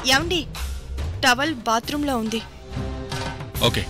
ఏమండి టవల్ బాత్రూంలో ఉంది ఓకే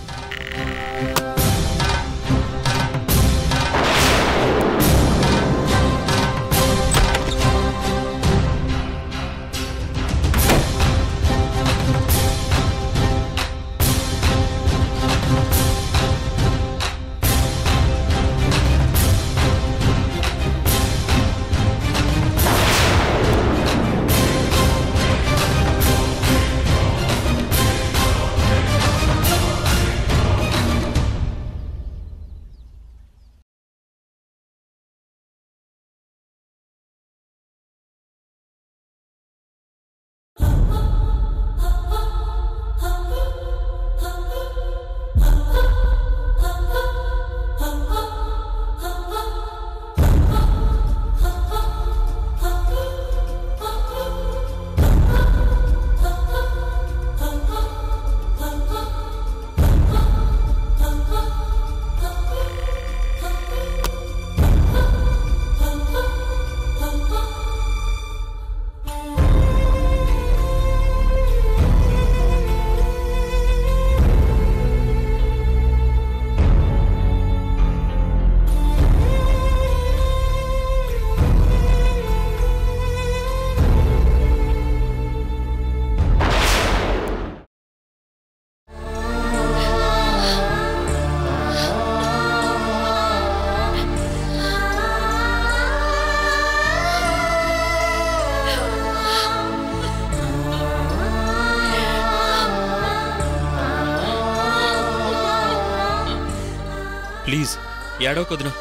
ప్లీజ్ ఏడవకు వదినా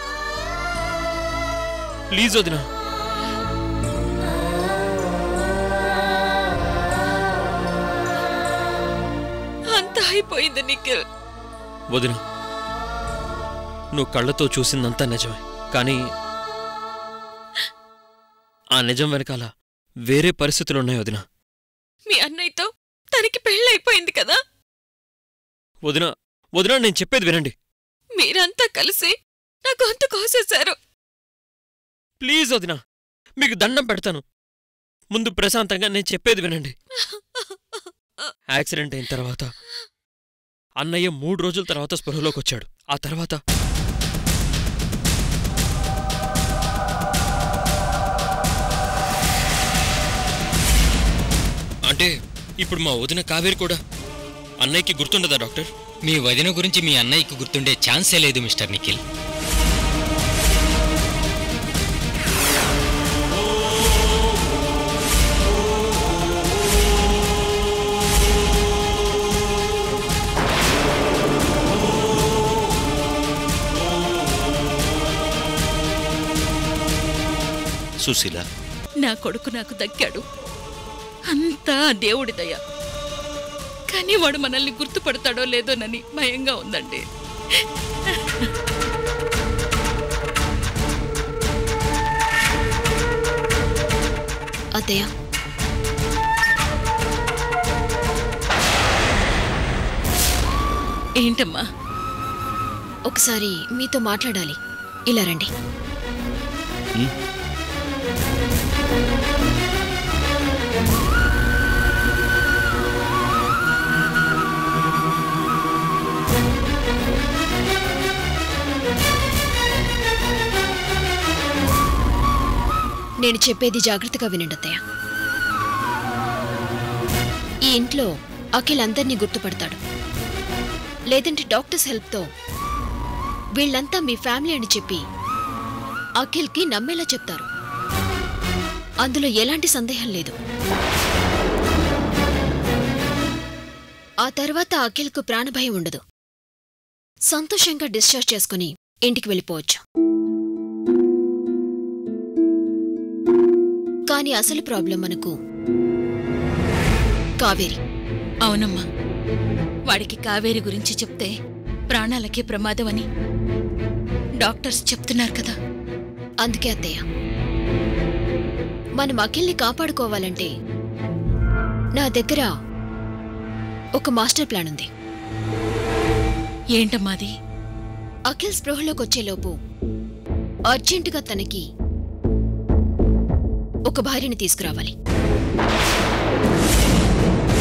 ప్లీజ్ వదినా అంతా అయిపోయింది నిఖిల్ వదిన నువ్వు కళ్ళతో చూసిందంతా నిజమే కానీ ఆ నిజం వెనకాల వేరే పరిస్థితులున్నాయి వదిన మీ అన్నయ్యతో తనకి పెళ్ళైపోయింది కదా వదిన వదిన నేను చెప్పేది వినండి మీరంతా కలిసి నా గొంతు కోసేశారు ప్లీజ్ వదిన మీకు దండం పెడతాను ముందు ప్రశాంతంగా నేను చెప్పేది వినండి యాక్సిడెంట్ అయిన తర్వాత అన్నయ్య మూడు రోజుల తర్వాత స్పృహలోకి వచ్చాడు ఆ తర్వాత అంటే ఇప్పుడు మా వదిన కావేరి కూడా అన్నయ్యకి గుర్తుండదా డాక్టర్ మీ వదిన గురించి మీ అన్నయ్యకు గుర్తుండే ఛాన్సే లేదు మిస్టర్ నిఖిల్ సుశీల నా కొడుకు నాకు దక్కాడు అంతా ఆ దేవుడి దయ కానీ వాడు మనల్ని గుర్తుపడతాడో లేదోనని భయంగా ఉందండి అత్తయ్య ఏంటమ్మా ఒకసారి మీతో మాట్లాడాలి ఇలా రండి నేను చెప్పేది జాగ్రత్తగా వినండి అత్తయ్య ఈ ఇంట్లో అఖిల్ అందరినీ గుర్తుపడతాడు లేదంటే డాక్టర్స్ హెల్ప్తో వీళ్ళంతా మీ ఫ్యామిలీ అని చెప్పి అఖిల్కి నమ్మేలా చెప్తారు అందులో ఎలాంటి సందేహం లేదు ఆ తర్వాత అఖిల్కు ప్రాణభయం ఉండదు సంతోషంగా డిశ్చార్జ్ చేసుకుని ఇంటికి వెళ్ళిపోవచ్చు కానీ అసలు ప్రాబ్లం మనకు కావేరి అవునమ్మా వాడికి కావేరి గురించి చెప్తే ప్రాణాలకే ప్రమాదమని డాక్టర్స్ చెప్తున్నారు కదా అందుకే అత్తయ్య మనం అఖిల్ని కాపాడుకోవాలంటే నా దగ్గర ఒక మాస్టర్ ప్లాన్ ఉంది ఏంటమ్మాది అఖిల్ స్పృహలోకి వచ్చేలోపు అర్జెంటుగా తనకి ఒక భార్యని తీసుకురావాలి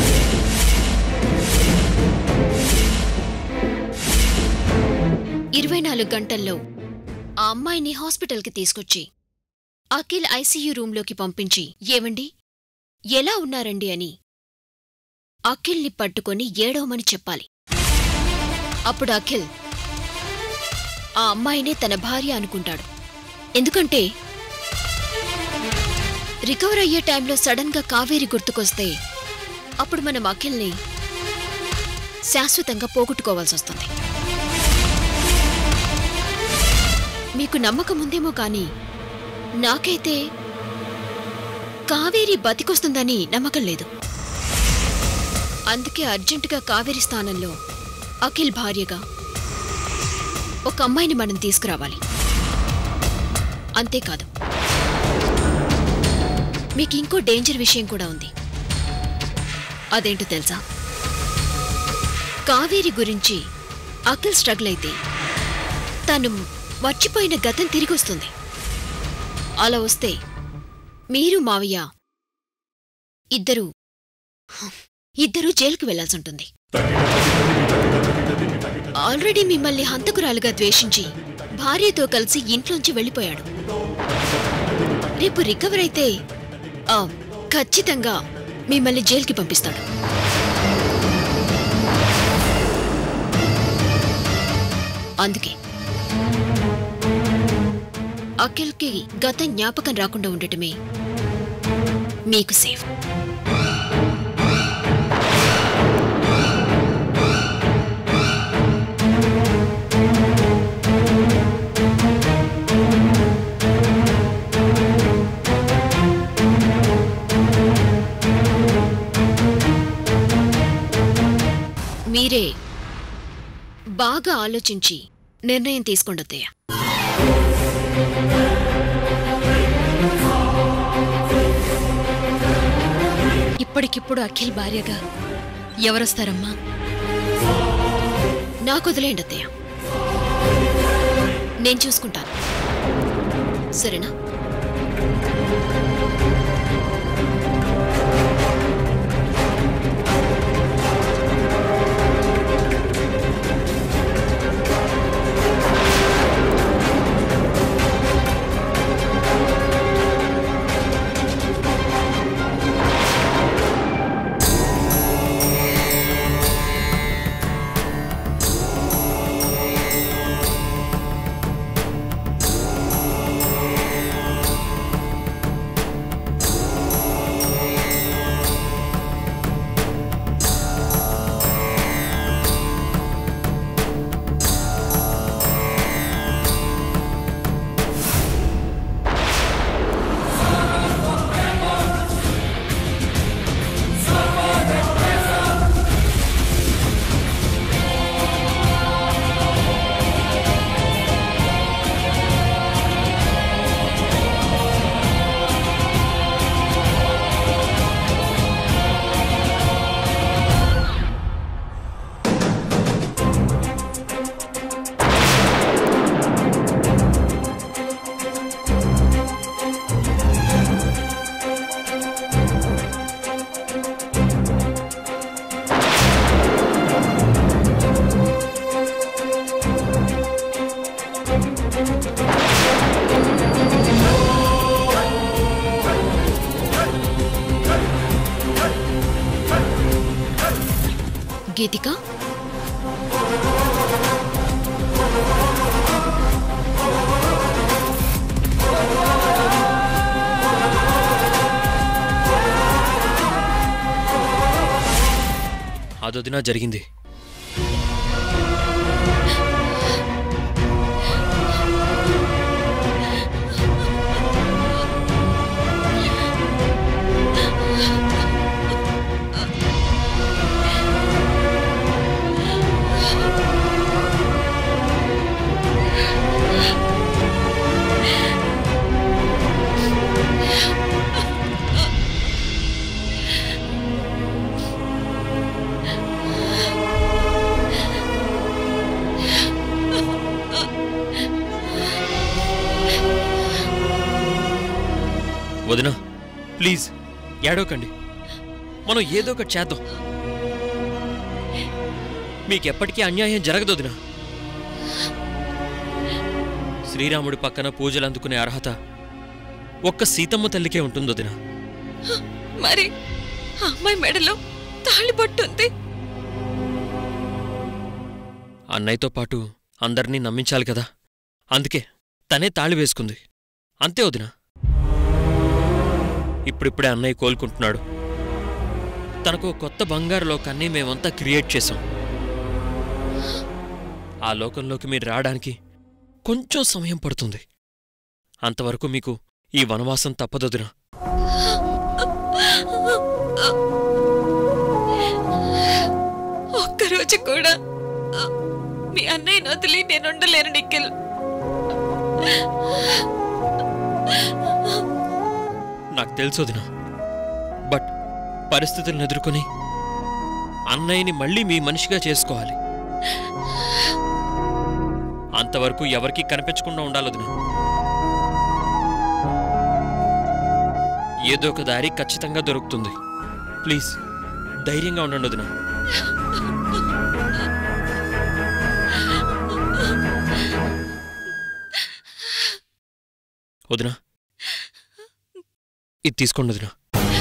ఇరవై నాలుగు గంటల్లో ఆ అమ్మాయిని హాస్పిటల్కి తీసుకొచ్చి అఖిల్ ఐసీయూ రూంలోకి పంపించి ఏవండి ఎలా ఉన్నారండి అని అఖిల్ని పట్టుకొని ఏడవమని చెప్పాలి అప్పుడు అఖిల్ ఆ అమ్మాయినే తన భార్య అనుకుంటాడు ఎందుకంటే రికవర్ అయ్యే టైంలో సడన్గా కావేరి గుర్తుకొస్తే అప్పుడు మనం అఖిల్ని శాశ్వతంగా పోగొట్టుకోవాల్సి వస్తుంది మీకు నమ్మకం ఉందేమో కానీ నాకైతే కావేరి బతికొస్తుందని నమ్మకం లేదు అందుకే అర్జెంటుగా కావేరి స్థానంలో అఖిల్ భార్యగా ఒక అమ్మాయిని మనం తీసుకురావాలి అంతేకాదు మీకు ఇంకో డేంజర్ విషయం కూడా ఉంది అదేంటో తెలుసా కావేరి గురించి అఖిల్ స్ట్రగుల్ అయితే తను మర్చిపోయిన గతం తిరిగొస్తుంది అలా వస్తే మీరు మావయ్య ఇద్దరు ఇద్దరూ జైలుకు వెళ్లాల్సి ఉంటుంది ఆల్రెడీ మిమ్మల్ని హంతకురాలుగా ద్వేషించి భార్యతో కలిసి ఇంట్లోంచి వెళ్ళిపోయాడు రేపు రికవర్ అయితే ఆ, ఖచ్చితంగా మిమ్మల్ని జైలుకి పంపిస్తాడు అందుకే అఖిల్కి గత జ్ఞాపకం రాకుండా ఉండటమే మీకు సేఫ్ మీరే బాగా ఆలోచించి నిర్ణయం తీసుకోండి అత్తయ్య ఇప్పటికిప్పుడు అఖిల్ భార్యగా ఎవరొస్తారమ్మా నాకు వదిలేయండి అత్తయ్య నేను చూసుకుంటాను సరేనా గీతిక అదొదిన జరిగింది వదినా ప్లీజ్ ఏడవకండి మనం ఏదో ఒకటి చేద్దాం మీకెప్పటికీ అన్యాయం జరగదు వదినా శ్రీరాముడి పక్కన పూజలు అందుకునే అర్హత ఒక్క సీతమ్మ తల్లికే ఉంటుంది వదిన మరి ఆ అమ్మాయి మెడలో తాళిబొట్టుంది అన్నయ్యతో పాటు అందరినీ నమ్మించాలి కదా అందుకే తనే తాళి వేసుకుంది అంతే వదిన ఇప్పుడిప్పుడే అన్నయ్య కోలుకుంటున్నాడు తనకు ఓ కొత్త బంగారు లోకాన్ని మేమంతా క్రియేట్ చేశాం ఆ లోకంలోకి మీరు రావడానికి కొంచెం సమయం పడుతుంది అంతవరకు మీకు ఈ వనవాసం తప్పదొదిన ఒక్కరోజు కూడా ఆ, మీ అన్నయ్యను వదిలి నేను ఉండలేను నిఖిల్ నాకు తెలుసు వదిన బట్ పరిస్థితులను ఎదుర్కొని అన్నయ్యని మళ్ళీ మీ మనిషిగా చేసుకోవాలి అంతవరకు ఎవరికీ కనిపించకుండా ఉండాలి వదిన ఏదో ఒక దారి ఖచ్చితంగా దొరుకుతుంది ప్లీజ్ ధైర్యంగా ఉండండి వదిన వదిన ఇది తీసుకోండి వదిన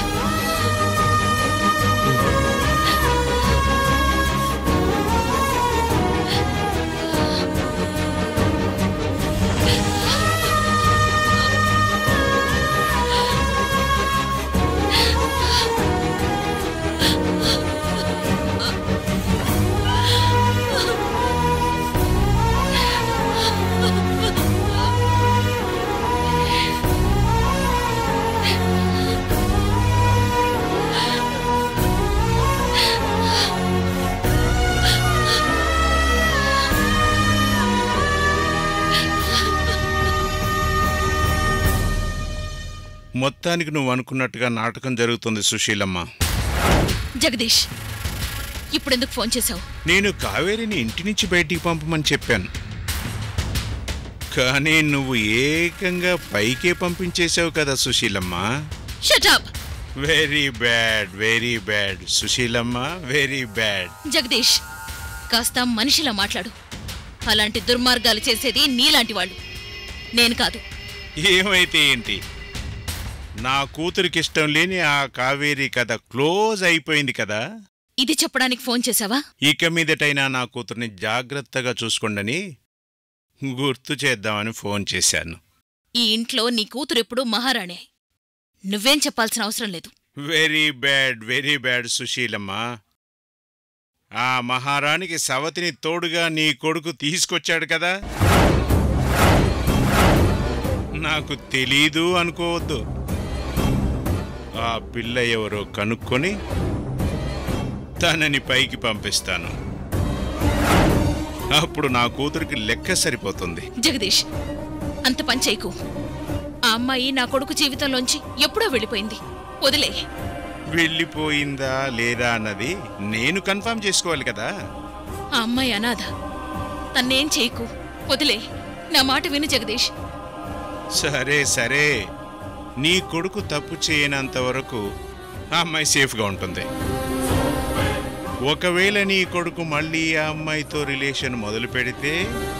మొత్తానికి నువ్వు అనుకున్నట్టుగా నాటకం జరుగుతుంది సుశీలమ్మ జగదీష్ ఇప్పుడెందుకు ఫోన్ చేశావు నేను కావేరిని ఇంటి నుంచి బయటికి పంపమని చెప్పాను కానీ నువ్వు ఏకంగా పైకే పంపించేశావు కదా Susheelamma shut up very bad very bad Susheelamma very bad Jagadish కాస్త మనిషిలా మాట్లాడు అలాంటి దుర్మార్గాలు చేసేది నీలాంటి వాళ్ళు నేను కాదు ఏమైతే ఏంటి నా కూతురికి ఇష్టం లేని ఆ కావేరి కథ క్లోజ్ అయిపోయింది కదా ఇది చెప్పడానికి ఫోన్ చేశావా ఇక మీదటైనా నా కూతుర్ని జాగ్రత్తగా చూసుకోండని గుర్తు చేద్దామని ఫోన్ చేశాను ఈ ఇంట్లో నీ కూతురు ఎప్పుడూ మహారాణే నువ్వేం చెప్పాల్సిన అవసరం లేదు very bad very bad Susheelamma ఆ మహారాణికి సవతిని తోడుగా నీ కొడుకు తీసుకొచ్చాడు కదా నాకు తెలీదు అనుకోవద్దు ఆ పిల్ల ఎవరో కనుక్కొని తనని పైకి పంపిస్తాను అప్పుడు నా కూతురికి లెక్క సరిపోతుంది జగదీష్ అంత పని చేయకు ఆ అమ్మాయి నా కొడుకు జీవితంలోంచి ఎప్పుడో వెళ్ళిపోయింది వదిలే వెళ్ళిపోయిందా లేదా అన్నది నేను కన్ఫర్మ్ చేసుకోవాలి కదా ఆ అమ్మాయి అనాథ తన్నేం చేయకు వదిలే నా మాట విను జగదీష్ సరే సరే నీ కొడుకు తప్పు చేయనంత వరకు ఆ అమ్మాయి సేఫ్గా ఉంటుంది ఒకవేళ నీ కొడుకు మళ్ళీ ఆ అమ్మాయితో రిలేషన్ మొదలు పెడితే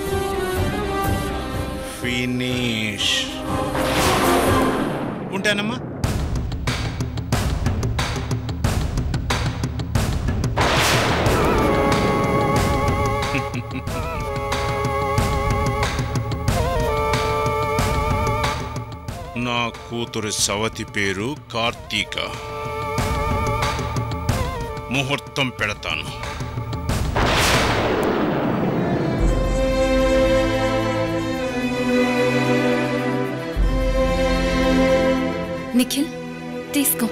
ఫినిష్ ఉంటానమ్మా నా కూతురు సవతి పేరు కార్తీక ముహూర్తం పెడతాను నిఖిల్ తీసుకో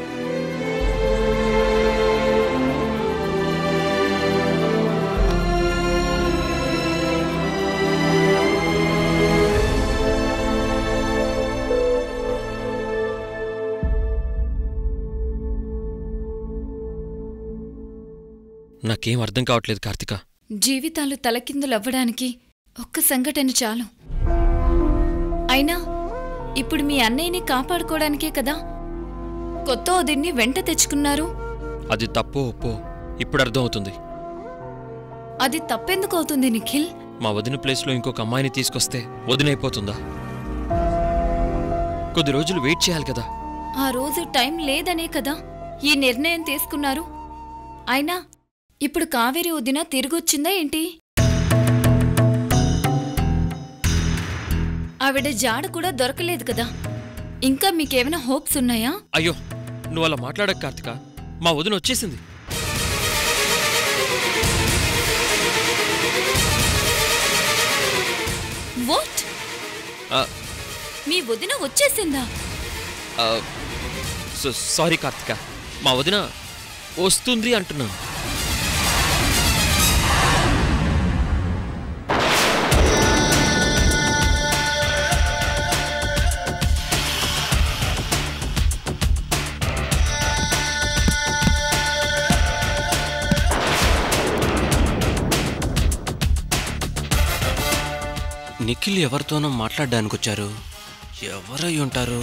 నాకేం అర్థం కావట్లేదు కార్తిక జీవితాలు తలకిందులవ్వడానికి ఒక్క సంఘటన చాలు అయినా ఇప్పుడు మీ అన్నయ్యని కాపాడుకోవడానికే కదా కొత్త వదిన్ని వెంట తెచ్చుకున్నారు అది తప్పో ఒప్పో ఇప్పుడు అర్థమవుతుంది అది తప్పెందుకు అవుతుంది నిఖిల్ మా వదిన ప్లేస్లో ఇంకొక అమ్మాయిని తీసుకొస్తే వదినైపోతుందా కొద్ది రోజులు వెయిట్ చేయాలి కదా ఆ రోజు టైం లేదనే కదా ఈ నిర్ణయం తీసుకున్నారు అయినా ఇప్పుడు కావేరి వదిన తిరిగొచ్చిందా ఏంటి ఆవిడ జాడ కూడా దొరకలేదు కదా ఇంకా మీకేమైనా హోప్స్ ఉన్నాయా అయ్యో నువ్వు అలా మాట్లాడక కార్తిక మా వదిన వచ్చేసింది వాట్ ఆ, మీ వదిన వచ్చేసిందా ఆ, సో- సారీ కార్తిక మా వదిన వస్తుంది అంటున్నాను నిఖిల్ ఎవరితోనో మాట్లాడడానికి వచ్చారు ఎవరై ఉంటారు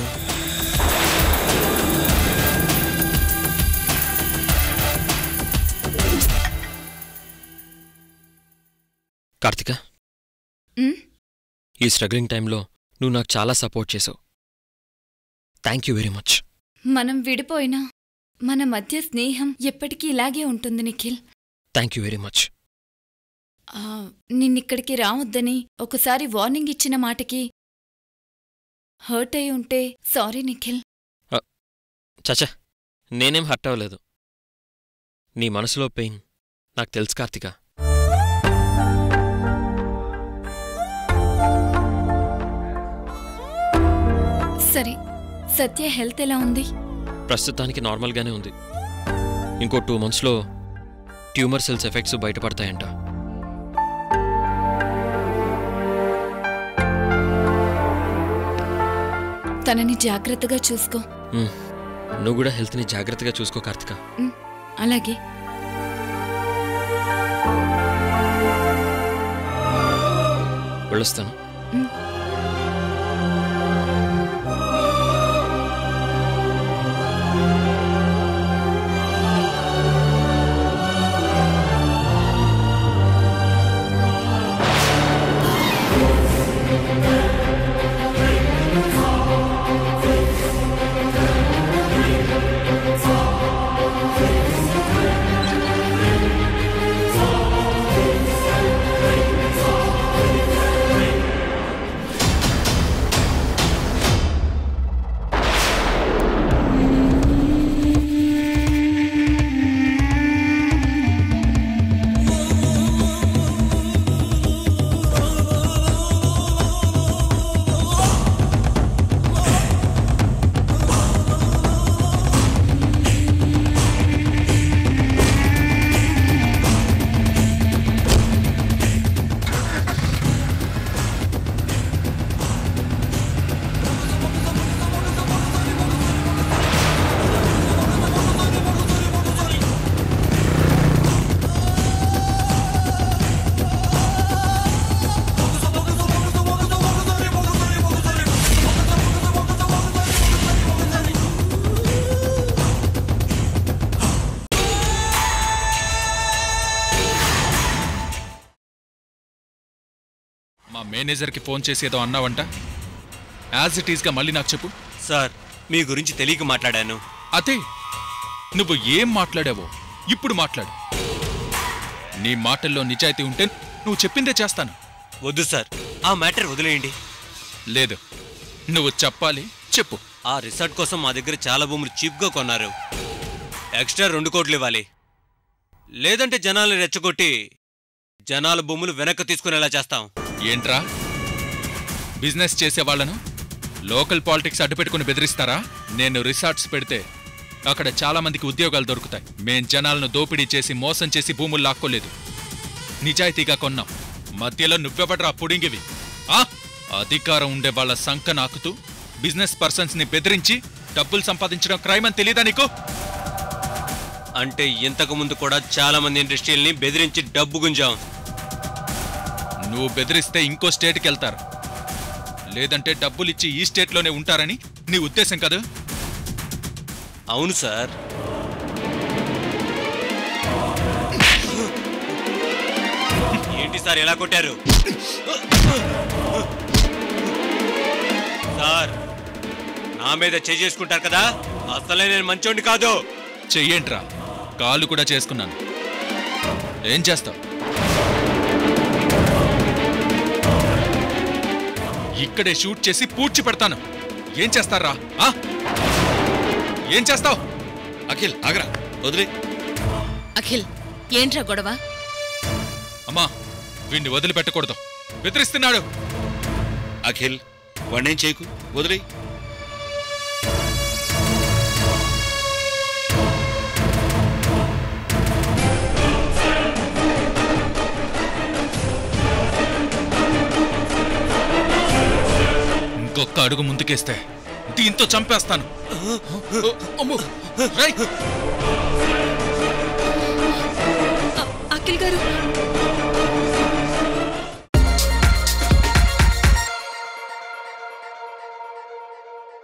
కార్తిక ఉమ్, ఈ స్ట్రగ్లింగ్ టైంలో నువ్వు నాకు చాలా సపోర్ట్ చేసావు థ్యాంక్ యూ వెరీ మచ్ మనం విడిపోయినా మన మధ్య స్నేహం ఎప్పటికీ ఇలాగే ఉంటుంది Nikhil thank you very much ఆ, నిన్నిక్కడికి రావద్దని ఒకసారి వార్నింగ్ ఇచ్చిన మాటకి హర్ట్ అయి ఉంటే సారీ నిఖిల్ చచా నేనేం హర్ట్ అవ్వలేదు నీ మనసులో పెయిన్ నాకు తెలుసు కార్తిక సరే సత్య హెల్త్ ఎలా ఉంది ప్రస్తుతానికి నార్మల్గానే ఉంది ఇంకో టూ మంత్స్లో ట్యూమర్ సెల్స్ ఎఫెక్ట్స్ బయటపడతాయంట తనని జాగ్రత్తగా చూసుకో మ్, నువ్వు కూడా హెల్త్ని జాగ్రత్తగా చూసుకో కార్తిక ఉమ్, అలాగే వెళ్ళొస్తాను ఉమ్. మా మేనేజర్కి ఫోన్ చేసి ఏదో అన్నావంట యాజ్ ఇట్ ఈస్గా మళ్ళీ నాకు చెప్పు సార్ మీ గురించి తెలియక మాట్లాడాను అదే నువ్వు ఏం మాట్లాడావో ఇప్పుడు మాట్లాడు నీ మాటల్లో నిజాయితీ ఉంటే నువ్వు చెప్పిందే చేస్తాను వద్దు సార్ ఆ మ్యాటర్ వదిలేయండి లేదు నువ్వు చెప్పాలి చెప్పు ఆ రిసార్ట్ కోసం మా దగ్గర చాలా భూములు చీప్గా కొన్నారు ఎక్స్ట్రా రెండు కోట్లు ఇవ్వాలి లేదంటే జనాల్ని రెచ్చగొట్టి జనాల భూములు వెనక్కి తీసుకునేలా చేస్తాం ఏంట్రా బిజినెస్ చేసే వాళ్ళను లోకల్ పాలిటిక్స్ అడ్డుపెట్టుకుని బెదిరిస్తారా నేను రిసార్ట్స్ పెడితే అక్కడ చాలా మందికి ఉద్యోగాలు దొరుకుతాయి మేం జనాలను దోపిడీ చేసి మోసం చేసి భూములు లాక్కోలేదు నిజాయితీగా కొన్నాం మధ్యలో నువ్వెవడ్రా పుడింగివి ఆ అధికారం ఉండే వాళ్ళ సంఖ నాకుతూ బిజినెస్ పర్సన్స్ ని బెదిరించి డబ్బులు సంపాదించడం క్రైమ్ అని తెలీదా నీకు అంటే ఇంతకు ముందు కూడా చాలా మంది ఇండస్ట్రీల్ని బెదిరించి డబ్బు గుంజాం నువ్వు బెదిరిస్తే ఇంకో స్టేట్కి వెళ్తారు లేదంటే డబ్బులిచ్చి ఈ స్టేట్లోనే ఉంటారని నీ ఉద్దేశం కదా అవును సార్ ఏంటి సార్ ఎలా కొట్టారు సార్ నా మీద చేసుకుంటారు కదా అసలే నేను మంచోండి కాదు చెయ్యేంట్రా కాలు కూడా చేసుకున్నాను ఏం చేస్తావు ఇక్కడే షూట్ చేసి పూడ్చి పెడతాను ఏం చేస్తారా ఆ? ఏం చేస్తావు అఖిల్ ఆగరా వదిలే అఖిల్ ఏంట్రా గొడవ అమ్మా వీణ్ణి వదిలిపెట్టకూడదు బెదిరిస్తున్నాడు అఖిల్ వాడినేం చేయకు వదిలే ఇంకొక అడుగు ముందుకేస్తే దీంతో చంపేస్తాను అమ్మో! రేయ్! అఖిల్ గారు